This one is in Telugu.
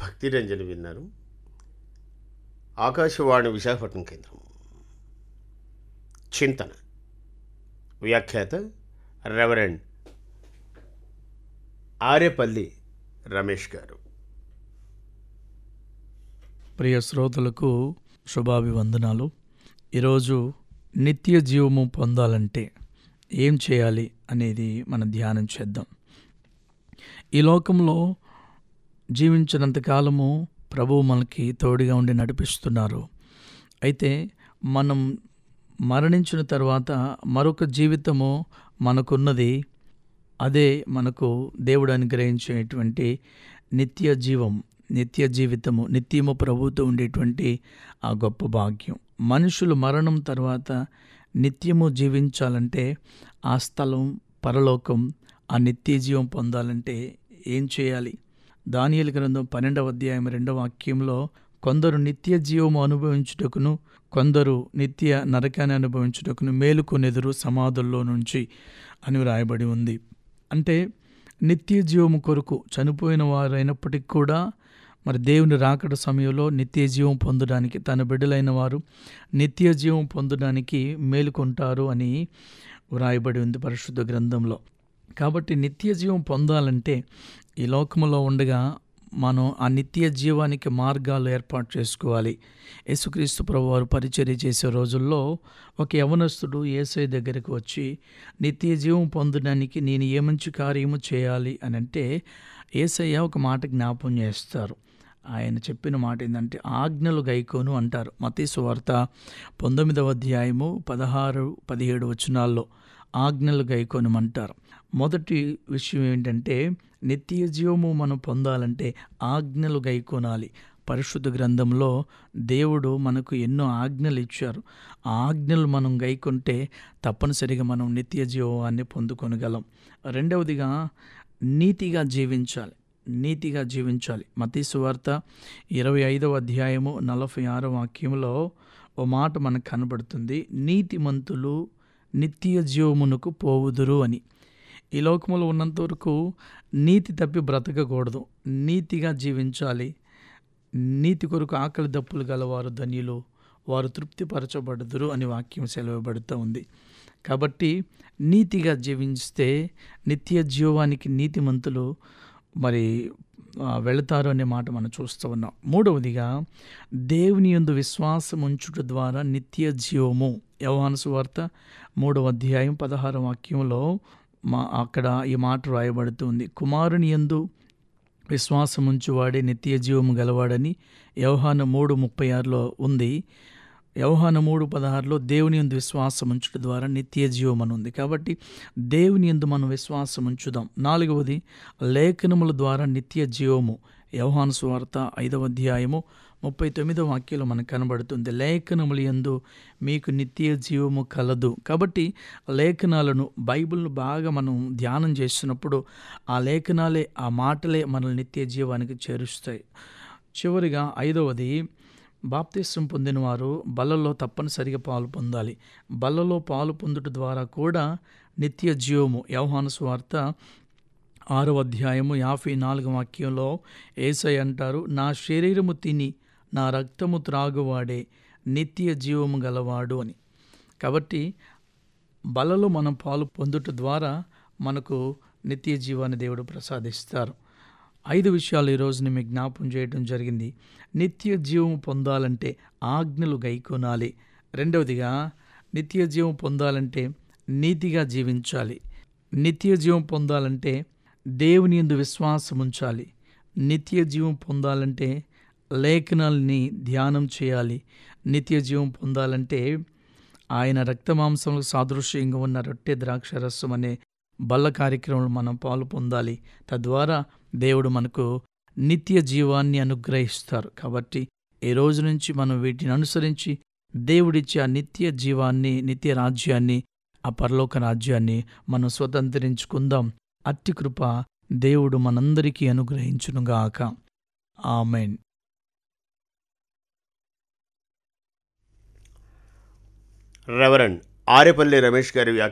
భక్తి రంజని విన్నారు ఆకాశవాణి విశాఖపట్నం కేంద్రం చింతన వ్యాఖ్యాత రెవరెండ్ ఆరేపల్లి రమేష్ గారు ప్రియ శ్రోతలకు శుభాభివందనాలు ఈరోజు నిత్య జీవము పొందాలంటే ఏం చేయాలి అనేది మనం ధ్యానం చేద్దాం ఈ లోకంలో జీవించినంత కాలము ప్రభువు మనకి తోడుగా ఉండి నడిపిస్తున్నారు అయితే మనం మరణించిన తర్వాత మరొక జీవితము మనకున్నది అదే మనకు దేవుడు అనుగ్రహించేటువంటి నిత్య జీవం నిత్య జీవితము నిత్యము ప్రభుతో ఉండేటువంటి ఆ గొప్ప భాగ్యం మనుషులు మరణం తర్వాత నిత్యము జీవించాలంటే ఆ స్థలం పరలోకం ఆ నిత్య జీవం పొందాలంటే ఏం చేయాలి దానియలు గ్రంథం పన్నెండవ అధ్యాయం రెండవ వాక్యంలో కొందరు నిత్య జీవము అనుభవించుటకును కొందరు నిత్య నరకాన్ని అనుభవించుటకును మేలుకొనెదురు సమాధుల్లో నుంచి అని వ్రాయబడి ఉంది అంటే నిత్య జీవము కొరకు చనిపోయిన వారైనప్పటికీ కూడా మరి దేవుని రాకడ సమయంలో నిత్య జీవం పొందడానికి తన బిడ్డలైన వారు నిత్య జీవం పొందడానికి మేలుకొంటారు అని వ్రాయబడి ఉంది పరిశుద్ధ గ్రంథంలో కాబట్టి నిత్య జీవం పొందాలంటే ఈ లోకములో ఉండగా మనం ఆ నిత్య జీవానికి మార్గాలు ఏర్పాటు చేసుకోవాలి యేసుక్రీస్తు ప్రభు వారు పరిచర్య చేసే రోజుల్లో ఒక యవనస్తుడు ఏసై దగ్గరికి వచ్చి నిత్య జీవం పొందడానికి నేను ఏ మంచి కార్యము చేయాలి అని అంటే ఏసయ్య ఒక మాట జ్ఞాపం చేస్తారు ఆయన చెప్పిన మాట ఏంటంటే ఆజ్ఞలు గైకోను అంటారు మతీసు వార్త పంతొమ్మిదవ అధ్యాయము పదహారు పదిహేడు వచనాల్లో ఆజ్ఞలు గైకోనమంటారు మొదటి విషయం ఏంటంటే నిత్య జీవము మనం పొందాలంటే ఆజ్ఞలు గైకోనాలి పరిశుద్ధ గ్రంథంలో దేవుడు మనకు ఎన్నో ఆజ్ఞలు ఇచ్చారు ఆ ఆజ్ఞలు మనం గైకుంటే తప్పనిసరిగా మనం నిత్య జీవాన్ని పొందుకొనగలం రెండవదిగా నీతిగా జీవించాలి నీతిగా జీవించాలి మతీసు వార్త ఇరవై ఐదవ అధ్యాయము నలభై ఆరో వాక్యంలో ఓ మాట మనకు కనబడుతుంది నీతిమంతులు నిత్య జీవమునకు పోవుదురు అని ఈ లోకములో ఉన్నంత వరకు నీతి తప్పి బ్రతకకూడదు నీతిగా జీవించాలి నీతి కొరకు ఆకలి దప్పులు గలవారు ధన్యులు వారు తృప్తిపరచబడుదురు అని వాక్యం సెలవుబడుతూ ఉంది కాబట్టి నీతిగా జీవిస్తే నిత్య జీవానికి నీతిమంతులు మరి వెళతారు అనే మాట మనం చూస్తూ ఉన్నాం మూడవదిగా దేవుని యందు విశ్వాసం ఉంచుట ద్వారా నిత్య జీవము యవహాను వార్త మూడవ అధ్యాయం పదహార వాక్యంలో మా అక్కడ ఈ మాట రాయబడుతుంది కుమారుని యందు విశ్వాసం ఉంచువాడే నిత్య జీవము గలవాడని యవహాన మూడు ముప్పై ఆరులో ఉంది యవహాన మూడు పదహారులో దేవుని ఎందు విశ్వాసం ఉంచడం ద్వారా నిత్య జీవం అని ఉంది కాబట్టి దేవుని ఎందు మనం విశ్వాసం ఉంచుదాం నాలుగవది లేఖనముల ద్వారా నిత్య జీవము యవహాను స్వార్త ఐదవ అధ్యాయము ముప్పై తొమ్మిదవ వాక్యంలో మనకు కనబడుతుంది లేఖనముల యందు మీకు నిత్య జీవము కలదు కాబట్టి లేఖనాలను బైబిల్ను బాగా మనం ధ్యానం చేస్తున్నప్పుడు ఆ లేఖనాలే ఆ మాటలే మనల్ని నిత్య జీవానికి చేరుస్తాయి చివరిగా ఐదవది బాప్తిస్వం పొందినవారు బలలో తప్పనిసరిగా పాలు పొందాలి బలలో పాలు పొందుట ద్వారా కూడా నిత్య జీవము యవహాను స్వార్త ఆరో అధ్యాయము యాభై నాలుగు వాక్యంలో ఏసై అంటారు నా శరీరము తిని నా రక్తము త్రాగువాడే నిత్య జీవము గలవాడు అని కాబట్టి బలలో మనం పాలు పొందుట ద్వారా మనకు నిత్య జీవాన్ని దేవుడు ప్రసాదిస్తారు ఐదు విషయాలు ఈరోజు మీకు జ్ఞాపం చేయడం జరిగింది నిత్య జీవం పొందాలంటే ఆజ్ఞలు గైకొనాలి రెండవదిగా నిత్య జీవం పొందాలంటే నీతిగా జీవించాలి నిత్య జీవం పొందాలంటే దేవుని ఎందు విశ్వాసం ఉంచాలి నిత్య జీవం పొందాలంటే లేఖనాల్ని ధ్యానం చేయాలి నిత్య జీవం పొందాలంటే ఆయన రక్తమాంసంలో సాదృశ్యంగా ఉన్న రొట్టె ద్రాక్ష రసం అనే బల్ల కార్యక్రమంలో మనం పాలు పొందాలి తద్వారా దేవుడు మనకు నిత్య జీవాన్ని అనుగ్రహిస్తారు కాబట్టి ఈ రోజు నుంచి మనం వీటిని అనుసరించి దేవుడిచ్చే ఆ నిత్య జీవాన్ని నిత్య రాజ్యాన్ని ఆ పరలోక రాజ్యాన్ని మనం స్వతంత్రించుకుందాం అట్టి కృప దేవుడు మనందరికీ అనుగ్రహించునుగాక ఆమెన్ రెవరెండ్ ఆరేపల్లి రమేష్ గారి వ్యాఖ్య